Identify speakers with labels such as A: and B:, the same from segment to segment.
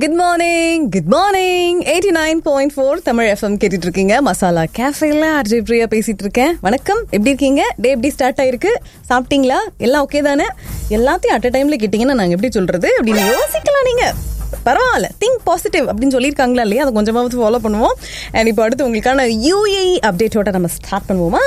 A: Good morning good morning eighty nine point four Tamil FM கேட்டுட்டு இருக்கீங்க மசாலா கேஃபேல அர்ஜய் பிரியா பேசிட்டு இருக்கேன் வணக்கம் எப்படி இருக்கீங்க டே எப்படி ஸ்டார்ட் ஆயிருக்கு சாப்பிட்டீங்களா எல்லாம் ஓகே தானே எல்லாத்தையும் அட் அ டைம்ல கேட்டீங்கன்னா நாங்க எப்படி சொல்றது அப்படின்னு யோசிக்கலாம் நீங்க பரவாயில்ல திங்க் பாசிட்டிவ் அப்படின்னு சொல்லியிருக்காங்களா இல்லையா அதை கொஞ்சமாவது ஃபாலோ பண்ணுவோம் அண்ட் இப்போ அடுத்து உங்களுக்கான யூஏஇ அப்டேட்டோட நம்ம ஸ்டார்ட் பண்ணுவோமா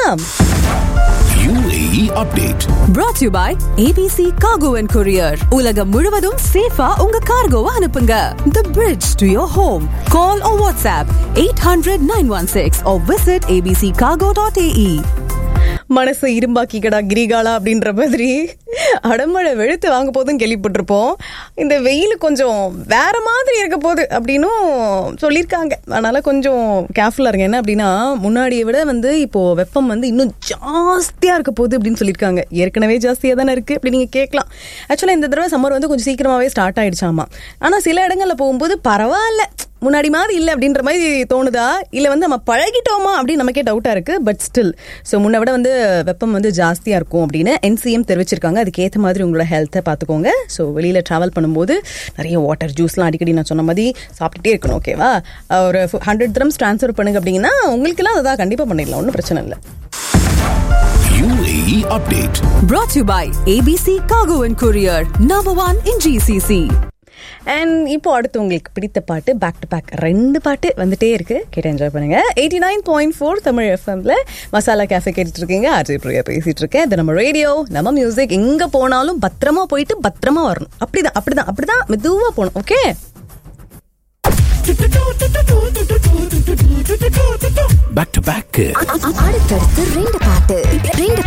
B: UAE update.
C: brought to you by ABC Cargo and Courier. உலகம் முழுவதும் சேஃபா உங்க கார்கோவை அனுப்புங்க. The bridge to your home. Call or WhatsApp 800-916 or visit abccargo.ae.
A: மனசு இரும்பாக்கிக்கடா கிரிகாலா அப்படின்ற மாதிரி அடமழை வெளுத்து வாங்க போதும் கேள்விப்பட்டிருப்போம் இந்த வெயில் கொஞ்சம் வேற மாதிரி இருக்க போகுது அப்படின்னும் சொல்லியிருக்காங்க அதனால கொஞ்சம் கேர்ஃபுல்லாக இருங்க என்ன அப்படின்னா முன்னாடியை விட வந்து இப்போ வெப்பம் வந்து இன்னும் ஜாஸ்தியாக இருக்க போகுது அப்படின்னு சொல்லியிருக்காங்க ஏற்கனவே ஜாஸ்தியாக தானே இருக்குது அப்படி நீங்கள் கேட்கலாம் ஆக்சுவலாக இந்த தடவை சம்மர் வந்து கொஞ்சம் சீக்கிரமாகவே ஸ்டார்ட் ஆயிடுச்சாமா ஆனால் சில இடங்களில் போகும்போது பரவாயில்ல முன்னாடி மாதிரி இல்லை அப்படின்ற மாதிரி தோணுதா இல்லை வந்து நம்ம பழகிட்டோமா அப்படின்னு நமக்கே டவுட்டாக இருக்கு பட் ஸ்டில் ஸோ முன்ன விட வந்து வெப்பம் வந்து ஜாஸ்தியாக இருக்கும் அப்படின்னு என்சிஎம் தெரிவிச்சிருக்காங்க அதுக்கேற்ற மாதிரி உங்களோட ஹெல்த்தை பார்த்துக்கோங்க ஸோ வெளியில் ட்ராவல் பண்ணும்போது நிறைய வாட்டர் ஜூஸ்லாம் அடிக்கடி நான் சொன்ன மாதிரி சாப்பிட்டுட்டே இருக்கணும் ஓகேவா ஒரு ஹண்ட்ரட் த்ரம்ஸ் ட்ரான்ஸ்ஃபர் பண்ணுங்க அப்படிங்கன்னா உங்களுக்கெல்லாம் அதான் கண்டிப்பாக பண்ணிடலாம் ஒன்றும் பிரச்சனை இல்லை
B: UAE update.
C: Brought to you by ABC Cargo and Courier. Number one in GCC.
A: And இப்போ அடுத்து உங்களுக்கு பிடித்த பாட்டு பேக் டு பேக் ரெண்டு பாட்டு வந்துட்டே இருக்கு கேட்டு என்ஜாய் பண்ணுங்க eighty nine point four Tamil எஃப்எம்ல மசாலா கேஃபே கேட்டுட்டு இருக்கீங்க அஜய் பிரியா பேசிட்டு இருக்கேன் இது நம்ம ரேடியோ நம்ம மியூசிக் எங்க போனாலும் பத்திரமா போயிட்டு பத்திரமா வரணும் அப்படிதான் அப்படிதான் அப்படிதான் மெதுவா போகணும் ஓகே
B: Back to back.
D: அடுத்தடுத்து ரெண்டு பாட்டு ரெண்டு